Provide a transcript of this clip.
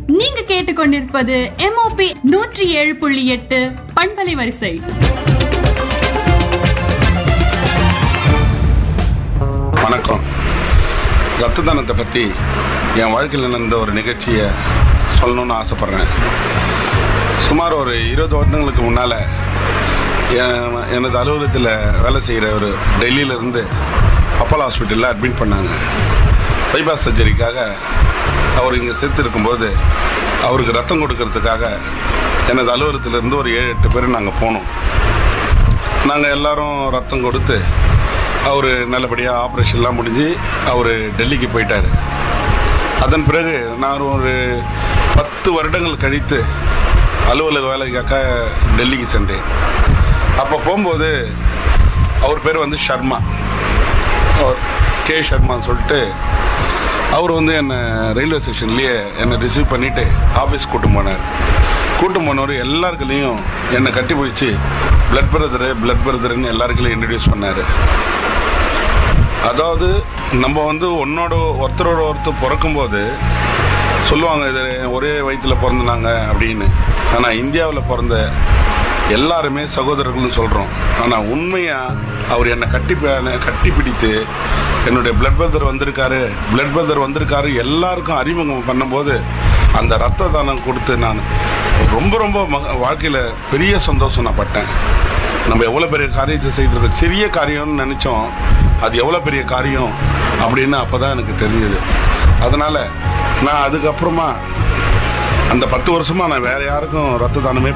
நீங்க கேட்டுக்கொண்டிருப்பது எம்ஓபி நூற்றி ஏழு புள்ளி எட்டு பண்பலை வரிசை வணக்கம் ரத்த தானத்தை பற்றி என் வாழ்க்கையில் நடந்த ஒரு நிகழ்ச்சியை சொல்லணும்னு ஆசைப்பட்றேன் சுமார் ஒரு இருபது வருடங்களுக்கு முன்னால் எனது அலுவலகத்தில் வேலை செய்கிற ஒரு டெல்லியிலேருந்து அப்போலோ ஹாஸ்பிட்டலில் அட்மிட் பண்ணாங்க பைபாஸ் சர்ஜரிக்காக அவர் இங்கே செத்து இருக்கும்போது அவருக்கு ரத்தம் கொடுக்கறதுக்காக எனது அலுவலகத்திலேருந்து ஒரு ஏழு எட்டு பேர் நாங்கள் போனோம் நாங்கள் எல்லாரும் ரத்தம் கொடுத்து அவர் நல்லபடியாக ஆப்ரேஷன்லாம் முடிஞ்சு அவர் டெல்லிக்கு போயிட்டார் அதன் பிறகு நான் ஒரு பத்து வருடங்கள் கழித்து அலுவலக வேலைக்காக டெல்லிக்கு சென்றேன் அப்போ போகும்போது அவர் பேர் வந்து ஷர்மா அவர் கே ஷர்மான்னு சொல்லிட்டு அவர் வந்து என்னை ரயில்வே ஸ்டேஷன்லேயே என்னை ரிசீவ் பண்ணிவிட்டு ஆஃபீஸ் கூட்டு போனார் கூட்டு போனவர் எல்லாருக்குலேயும் என்னை கட்டி பிடிச்சி பிளட் பிரதரு பிளட் பிரதர்னு எல்லாருக்குலையும் இன்ட்ரடியூஸ் பண்ணார் அதாவது நம்ம வந்து ஒன்னோட ஒருத்தரோட ஒருத்தர் பிறக்கும்போது சொல்லுவாங்க இது ஒரே வயிற்றில் பிறந்தாங்க அப்படின்னு ஆனால் இந்தியாவில் பிறந்த எல்லாருமே சகோதரர்கள்னு சொல்கிறோம் ஆனால் உண்மையாக அவர் என்னை கட்டி ப- கட்டி பிடித்து என்னுடைய பிளட் பிரதர் வந்திருக்காரு பிளட் பிரதர் வந்திருக்காரு எல்லாருக்கும் அறிமுகம் பண்ணும்போது அந்த ரத்த தானம் கொடுத்து நான் ரொம்ப ரொம்ப மக வாழ்க்கையில் பெரிய சந்தோஷம் நான் பட்டேன் நம்ம எவ்வளோ பெரிய காரியத்தை செய்திருக்கோம் சிறிய காரியம்னு நினச்சோம் அது எவ்வளோ பெரிய காரியம் அப்படின்னு அப்போ தான் எனக்கு தெரிஞ்சது அதனால் நான் அதுக்கப்புறமா அந்த பத்து வருஷமாக நான் வேற யாருக்கும் ரத்த தானமே